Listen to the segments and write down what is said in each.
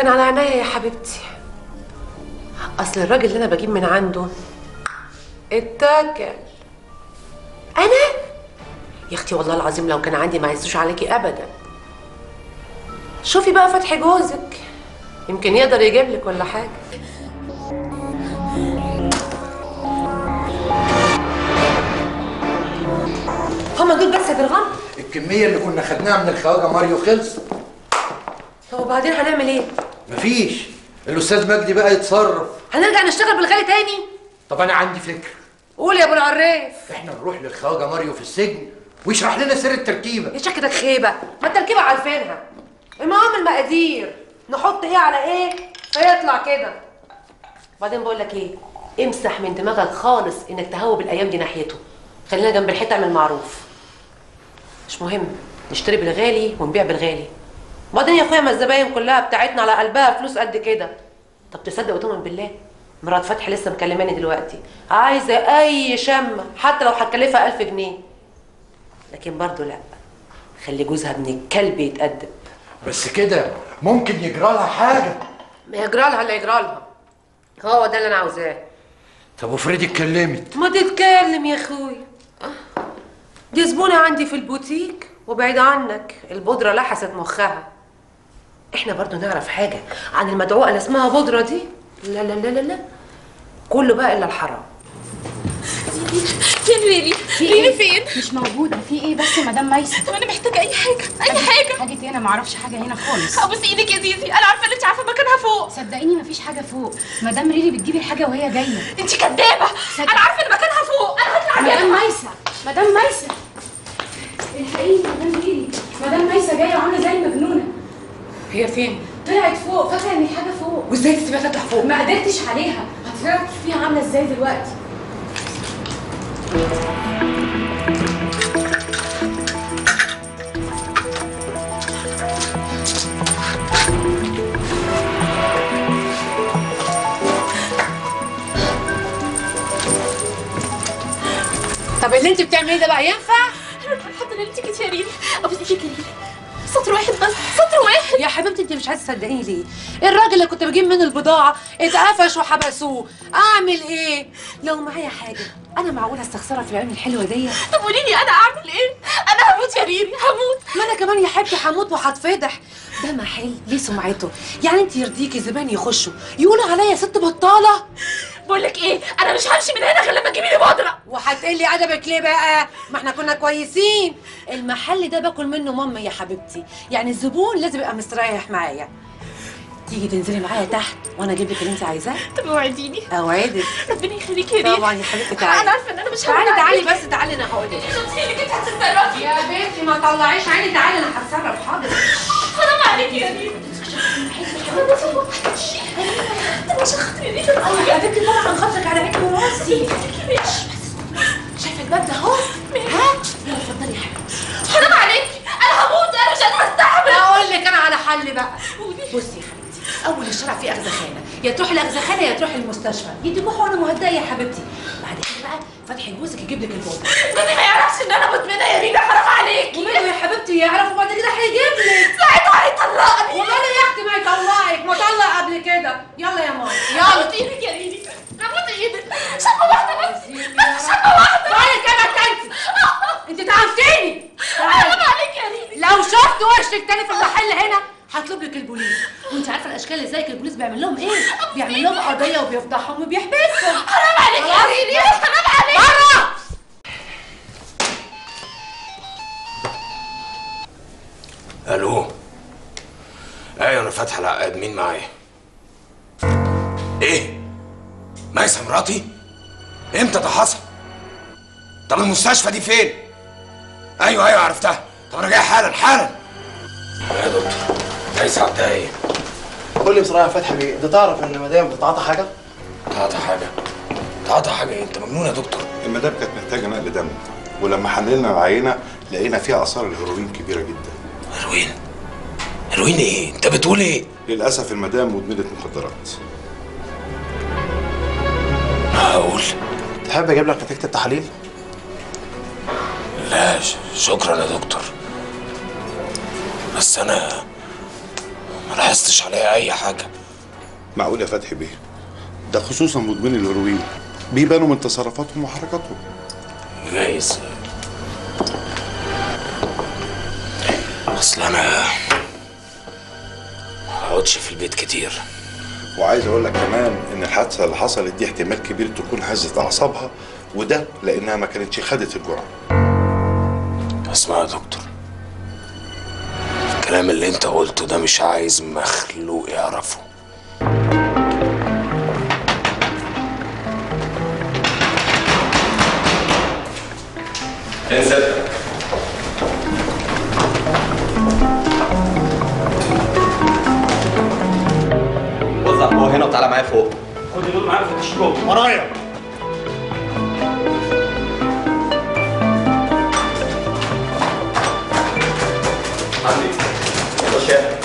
على عينيا يا حبيبتي اصل الراجل اللي انا بجيب من عنده اتاكل انا يا اختي والله العظيم لو كان عندي ما يعزوش عليكي ابدا شوفي بقى فتحي جوزك يمكن يقدر يجيب لك ولا حاجه هما دول بس يا درغام الكمية اللي كنا خدناها من الخواجة ماريو خلص طب وبعدين هنعمل ايه مفيش الأستاذ مجدي بقى يتصرف هنرجع نشتغل بالغالي تاني طب أنا عندي فكرة قول يا ابو العراف إحنا نروح للخواجة ماريو في السجن ويشرح لنا سر التركيبة ايه شكلك خيبه ما التركيبه عارفينها المهم المقادير نحط ايه على ايه فيطلع كده وبعدين بقول لك ايه امسح من دماغك خالص انك تهوب الايام دي ناحيته خلينا جنب الحيط اعمل معروف مش مهم نشتري بالغالي ونبيع بالغالي وبعدين يا اخويا ما الزباين كلها بتاعتنا على قلبها فلوس قد كده طب تصدق وتؤمن بالله مرات فتحي لسه مكلماني دلوقتي عايزه اي شمه حتى لو هتكلفها ألف جنيه لكن برضه لا خلي جوزها ابن الكلب يتأدب بس كده ممكن يجرى لها حاجة ما يجرى لها اللي يجرى لها هو ده اللي انا عاوزاه طب وفريدي اتكلمت ما تتكلم يا اخويا آه. دي زبونة عندي في البوتيك وبعيد عنك البودرة لحست مخها احنا برضو نعرف حاجة عن المدعوقة اللي اسمها بودرة دي لا لا لا لا لا كله بقى الا الحرام فين ريلي؟ ريلي فين؟ مش موجودة في ايه بس يا مدام ميسة طب انا محتاجه اي حاجه اي حاجه حاجة ايه انا معرفش حاجة هنا خالص ابوس ايدك يا زيزي انا عارفه ان انت عارفه مكانها فوق صدقيني مفيش حاجة فوق مدام ريلي بتجيب الحاجة وهي جاية انت كدابه انا عارفه ان مكانها فوق انا هطلع مدام اجيبها ميسة مدام ميسة الحقيقي مدام ريلي مدام ميسة جاية وعاملة زي المجنونة هي فين؟ طلعت فوق فاكرة ان الحاجة فوق وازاي تسيبها تطلع فوق؟ ما قدرتش عليها هتعرف فيها عاملة ازاي دلوقتي طب اللي انت بتعمليه ده بقى ينفع؟ لحد اللي انت كنت يا ريلي ابوس ايدك يا ريلي سطر واحد بس سطر واحد يا حبيبتي انت مش عايزه تصدقيني ليه؟ الراجل اللي كنت بجيب منه البضاعه اتقفش وحبسوه، اعمل ايه؟ لو معايا حاجه انا معقوله استخسرها في العيون الحلوه دي؟ طب قولي لي انا اعمل ايه انا هموت يا ريلي هموت ما انا كمان يا حبيبتي هموت وهتفضح ده محل ليه سمعته يعني انت يرضيكي زبائن يخشوا يقولوا عليا ست بطاله بقول لك ايه انا مش همشي من هنا غير لما تجيبي لي بودره وهتقلي ادبك ليه بقى ما احنا كنا كويسين المحل ده باكل منه ماما يا حبيبتي يعني الزبون لازم يبقى مستريح معايا تيجي تنزلي معايا تحت وانا اجيب لك اللي انت عايزاه طب اوعديني اوعدك ربنا يخليك يا ريلي طبعا يا حبيبتي تعالي انا عارفه ان انا مش تعالي هقول تعالي عليكي. بس تعالي انا هقول لك شوفي انت هتتصرفي يا بنتي ما تطلعيش عيني تعالي انا هتصرف حاضر حرام عليكي يا ريلي طب عشان خاطري ريلي يا بنتي طبعا خاطرك على عيني وراسي شايفه الباب ده اهو ها يلا اتفضلي يا حبيبتي حرام عليكي انا هموت انا مش قادره استحمل اقول لك انا على حل بقى قولي. بصي يا حبيبتي اول الشارع فيه اغزخانه يا تروحي الاغزخانه يا تروحي المستشفى يديكوا حقنه مهدئه يا حبيبتي بعد كده بقى فتحي جوزك يجيب لك البودره جوزي ما يعرفش ان انا مدمنه يا ريلي حرام عليكي وماله يا حبيبتي يعرف وبعد كده هيجيب لك ساعتها هيطلقني وماله يا اختي ما يطلعك ما طلع قبل كده يلا يا ماما يلا ابوس ايدك يا ريلي ابوس ايدك شقه واحده بس بس شقه واحده تعالي كده انت انت تعبتيني حرام عليك يا ريلي لو شفت وشك تاني في المحل هنا هطلب لك البوليس وانت عارفه الاشكال اللي زيك البوليس بيعمل لهم ايه بيعمل لهم قضيه وبيفضحهم وبيحبسهم حرام عليك يا ريلي حرام عليك بره الو ايوه انا فاتح العقاد مين معايا ايه ميسة مراتي امتى ده حصل طب المستشفى دي فين ايوه ايوه عرفتها طب انا جاي حالا حالا يا دكتور ميسة عندها ايه قول لي بصراحه يا فتحي بيه انت تعرف ان مدام بتتعاطى حاجه؟ تعاطى حاجه تعاطى حاجه ايه انت مجنون يا دكتور المدام كانت محتاجه نقل دم ولما حللنا العينه لقينا فيها اثار الهيروين كبيره جدا هيروين هيروين ايه انت بتقول ايه للاسف المدام مدمنه مخدرات معقول تحب اجيب لك نتيجه التحاليل؟ لا ش- شكرا يا دكتور بس انا لاحظتش عليها اي حاجه معقول يا فتحي بيه ده خصوصا مدمني الهيروين بيبانوا من تصرفاتهم وحركاتهم جايز اصل انا ما اقعدش في البيت كتير وعايز اقول لك كمان ان الحادثه اللي حصلت دي احتمال كبير تكون هزت اعصابها وده لانها ما كانتش خدت الجرعه اسمع يا دكتور الكلام اللي انت قلته ده مش عايز مخلوق يعرفه انزل وزع هو هنا وتعالى معايا فوق خد دول معاك في الشروط ورايا عندي يلا شاهد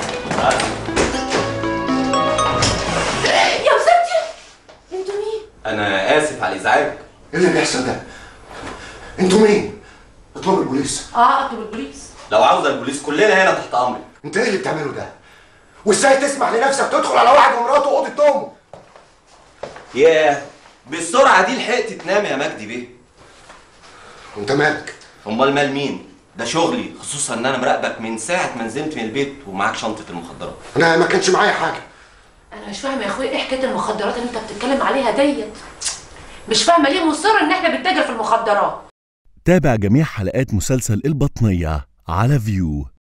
يا ستي انتوا مين؟ انا اسف على الازعاج ايه اللي بيحصل ده؟ انتوا مين؟ اطلبوا البوليس اه اطلب البوليس لو عاوز البوليس كلنا هنا تحت امرك انت ايه اللي بتعمله ده؟ وازاي تسمح لنفسك تدخل على واحد ومراته اوضه امه؟ ياه بالسرعه دي لحقت تنام يا مجدي بيه وانت مالك؟ امال مال مين ده شغلي خصوصا ان انا مراقبك من ساعه ما نزلت من البيت ومعاك شنطه المخدرات انا ما كانش معايا حاجه انا مش فاهمه يا اخويا ايه حكايه المخدرات اللي انت بتتكلم عليها ديت مش فاهمه ليه مصر ان احنا بنتاجر في المخدرات تابع جميع حلقات مسلسل البطنية على فيو